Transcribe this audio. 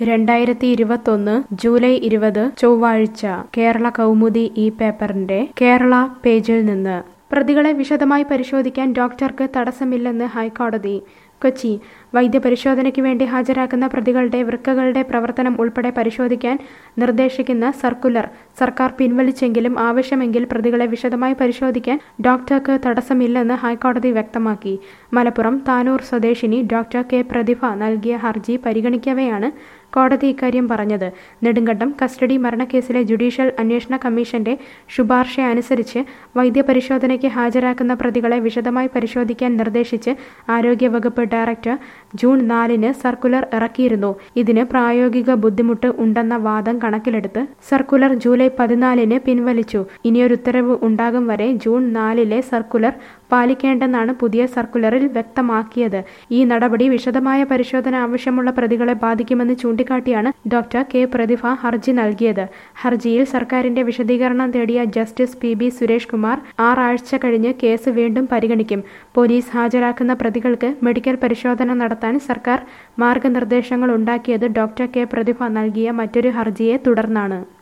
രണ്ടായിരത്തി ഇരുപത്തൊന്ന് ജൂലൈ ഇരുപത് ചൊവ്വാഴ്ച കേരള കൗമുദി ഈ പേപ്പറിന്റെ കേരള പേജിൽ നിന്ന് പ്രതികളെ വിശദമായി പരിശോധിക്കാൻ ഡോക്ടർക്ക് തടസ്സമില്ലെന്ന് ഹൈക്കോടതി കൊച്ചി വൈദ്യപരിശോധനയ്ക്ക് വേണ്ടി ഹാജരാക്കുന്ന പ്രതികളുടെ വൃക്കകളുടെ പ്രവർത്തനം ഉൾപ്പെടെ പരിശോധിക്കാൻ നിർദ്ദേശിക്കുന്ന സർക്കുലർ സർക്കാർ പിൻവലിച്ചെങ്കിലും ആവശ്യമെങ്കിൽ പ്രതികളെ വിശദമായി പരിശോധിക്കാൻ ഡോക്ടർക്ക് തടസ്സമില്ലെന്ന് ഹൈക്കോടതി വ്യക്തമാക്കി മലപ്പുറം താനൂർ സ്വദേശിനി ഡോക്ടർ കെ പ്രതിഭ നൽകിയ ഹർജി പരിഗണിക്കവെയാണ് കോടതി ഇക്കാര്യം പറഞ്ഞത് നെടുങ്കണ്ടം കസ്റ്റഡി മരണക്കേസിലെ ജുഡീഷ്യൽ അന്വേഷണ കമ്മീഷന്റെ ശുപാർശ അനുസരിച്ച് വൈദ്യപരിശോധനയ്ക്ക് ഹാജരാക്കുന്ന പ്രതികളെ വിശദമായി പരിശോധിക്കാൻ നിർദ്ദേശിച്ച് ആരോഗ്യവകുപ്പ് ഡയറക്ടർ ജൂൺ നാലിന് സർക്കുലർ ഇറക്കിയിരുന്നു ഇതിന് പ്രായോഗിക ബുദ്ധിമുട്ട് ഉണ്ടെന്ന വാദം കണക്കിലെടുത്ത് സർക്കുലർ ജൂലൈ പതിനാലിന് പിൻവലിച്ചു ഇനിയൊരു ഉത്തരവ് ഉണ്ടാകും വരെ ജൂൺ നാലിലെ സർക്കുലർ പാലിക്കേണ്ടെന്നാണ് പുതിയ സർക്കുലറിൽ വ്യക്തമാക്കിയത് ഈ നടപടി വിശദമായ പരിശോധന ആവശ്യമുള്ള പ്രതികളെ ബാധിക്കുമെന്ന് ചൂണ്ടിക്കാട്ടിയാണ് ഡോക്ടർ കെ പ്രതിഭ ഹർജി നൽകിയത് ഹർജിയിൽ സർക്കാരിന്റെ വിശദീകരണം തേടിയ justice P B Suresh Kumar ആറാഴ്ച കഴിഞ്ഞ് കേസ് വീണ്ടും പരിഗണിക്കും പോലീസ് ഹാജരാക്കുന്ന പ്രതികൾക്ക് മെഡിക്കൽ പരിശോധന നടത്താൻ സർക്കാർ മാർഗനിർദ്ദേശങ്ങൾ ഉണ്ടാക്കിയത് ഡോക്ടർ കെ പ്രതിഭ നൽകിയ മറ്റൊരു ഹർജിയെ തുടർന്നാണ്